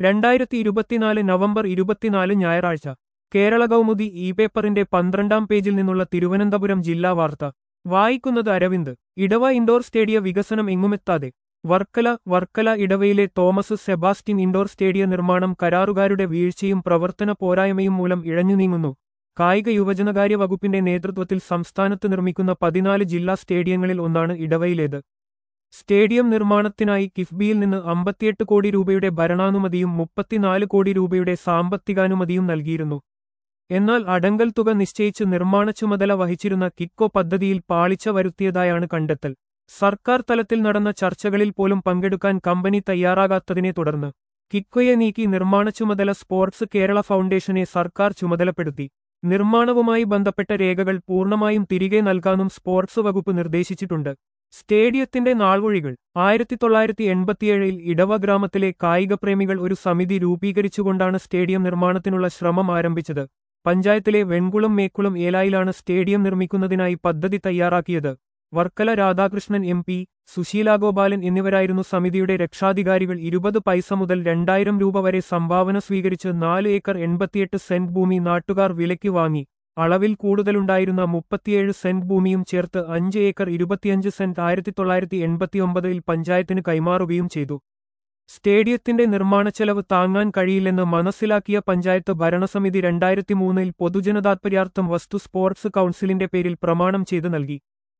രണ്ടായിരത്തി ഇരുപത്തിനാല് നവംബർ ഇരുപത്തിനാല് ഞായറാഴ്ച കേരള കൗമുദി ഇ പേപ്പറിന്റെ പന്ത്രണ്ടാം പേജിൽ നിന്നുള്ള തിരുവനന്തപുരം ജില്ലാ വാർത്ത വായിക്കുന്നത് അരവിന്ദ് ഇടവ ഇൻഡോർ സ്റ്റേഡിയ വികസനം എങ്ങുമെത്താതെ വർക്കല വർക്കല ഇടവയിലെ തോമസ് സെബാസ്റ്റ്യൻ ഇൻഡോർ സ്റ്റേഡിയ നിർമ്മാണം കരാറുകാരുടെ വീഴ്ചയും പ്രവർത്തന പോരായ്മയും മൂലം ഇഴഞ്ഞു നീങ്ങുന്നു കായിക യുവജനകാര്യ വകുപ്പിന്റെ നേതൃത്വത്തിൽ സംസ്ഥാനത്ത് നിർമ്മിക്കുന്ന പതിനാല് ജില്ലാ സ്റ്റേഡിയങ്ങളിൽ ഒന്നാണ് ഇടവയിലേത് സ്റ്റേഡിയം നിർമ്മാണത്തിനായി കിഫ്ബിയിൽ നിന്ന് അമ്പത്തിയെട്ട് കോടി രൂപയുടെ ഭരണാനുമതിയും മുപ്പത്തിനാല് കോടി രൂപയുടെ സാമ്പത്തികാനുമതിയും നൽകിയിരുന്നു എന്നാൽ അടങ്കൽ തുക നിശ്ചയിച്ച് നിർമ്മാണ ചുമതല വഹിച്ചിരുന്ന കിക്കോ പദ്ധതിയിൽ പാളിച്ച വരുത്തിയതായാണ് കണ്ടെത്തൽ സർക്കാർ തലത്തിൽ നടന്ന ചർച്ചകളിൽ പോലും പങ്കെടുക്കാൻ കമ്പനി തയ്യാറാകാത്തതിനെ തുടർന്ന് കിക്കോയെ നീക്കി നിർമ്മാണ ചുമതല സ്പോർട്സ് കേരള ഫൗണ്ടേഷനെ സർക്കാർ ചുമതലപ്പെടുത്തി നിർമ്മാണവുമായി ബന്ധപ്പെട്ട രേഖകൾ പൂർണ്ണമായും തിരികെ നൽകാനും സ്പോർട്സ് വകുപ്പ് നിർദ്ദേശിച്ചിട്ടുണ്ട് സ്റ്റേഡിയത്തിന്റെ നാൾവഴികൾ ആയിരത്തി തൊള്ളായിരത്തി എൺപത്തിയേഴിൽ ഇടവ ഗ്രാമത്തിലെ കായികപ്രേമികൾ ഒരു സമിതി രൂപീകരിച്ചുകൊണ്ടാണ് സ്റ്റേഡിയം നിർമ്മാണത്തിനുള്ള ശ്രമം ആരംഭിച്ചത് പഞ്ചായത്തിലെ വെൺകുളം മേക്കുളം ഏലായിലാണ് സ്റ്റേഡിയം നിർമ്മിക്കുന്നതിനായി പദ്ധതി തയ്യാറാക്കിയത് വർക്കല രാധാകൃഷ്ണൻ എം പി സുശീലാഗോപാലൻ എന്നിവരായിരുന്നു സമിതിയുടെ രക്ഷാധികാരികൾ ഇരുപത് പൈസ മുതൽ രണ്ടായിരം രൂപ വരെ സംഭാവന സ്വീകരിച്ച് നാല് ഏക്കർ എൺപത്തിയെട്ട് സെന്റ് ഭൂമി നാട്ടുകാർ വിലയ്ക്ക് വാങ്ങി അളവിൽ കൂടുതലുണ്ടായിരുന്ന മുപ്പത്തിയേഴ് സെന്റ് ഭൂമിയും ചേർത്ത് അഞ്ച് ഏക്കർ ഇരുപത്തിയഞ്ച് സെന്റ് ആയിരത്തി തൊള്ളായിരത്തി എൺപത്തിയൊമ്പതിൽ പഞ്ചായത്തിന് കൈമാറുകയും ചെയ്തു സ്റ്റേഡിയത്തിന്റെ നിർമ്മാണച്ചെലവ് താങ്ങാൻ കഴിയില്ലെന്ന് മനസ്സിലാക്കിയ പഞ്ചായത്ത് ഭരണസമിതി രണ്ടായിരത്തി മൂന്നിൽ പൊതുജനതാത്പര്യാർത്ഥം വസ്തു സ്പോർട്സ് കൗൺസിലിന്റെ പേരിൽ പ്രമാണം ചെയ്തു നൽകി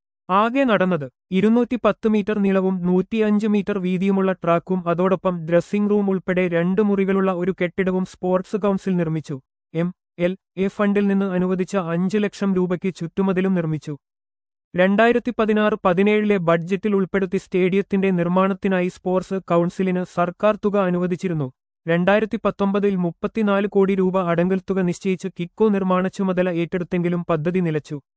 ആകെ നടന്നത് ഇരുന്നൂറ്റി പത്ത് മീറ്റർ നീളവും നൂറ്റിയഞ്ച് മീറ്റർ വീതിയുമുള്ള ട്രാക്കും അതോടൊപ്പം ഡ്രസ്സിംഗ് റൂം ഉൾപ്പെടെ രണ്ട് മുറികളുള്ള ഒരു കെട്ടിടവും സ്പോർട്സ് കൗൺസിൽ നിർമ്മിച്ചു എം എൽ എ ഫണ്ടിൽ നിന്ന് അനുവദിച്ച അഞ്ച് ലക്ഷം രൂപയ്ക്ക് ചുറ്റുമതിലും നിർമ്മിച്ചു രണ്ടായിരത്തി പതിനാറ് പതിനേഴിലെ ബഡ്ജറ്റിൽ ഉൾപ്പെടുത്തി സ്റ്റേഡിയത്തിന്റെ നിർമ്മാണത്തിനായി സ്പോർട്സ് കൗൺസിലിന് സർക്കാർ തുക അനുവദിച്ചിരുന്നു രണ്ടായിരത്തി പത്തൊമ്പതിൽ മുപ്പത്തിനാല് കോടി രൂപ അടങ്കൽ തുക നിശ്ചയിച്ച് കിക്കോ നിർമ്മാണ ചുമതല ഏറ്റെടുത്തെങ്കിലും പദ്ധതി നിലച്ചു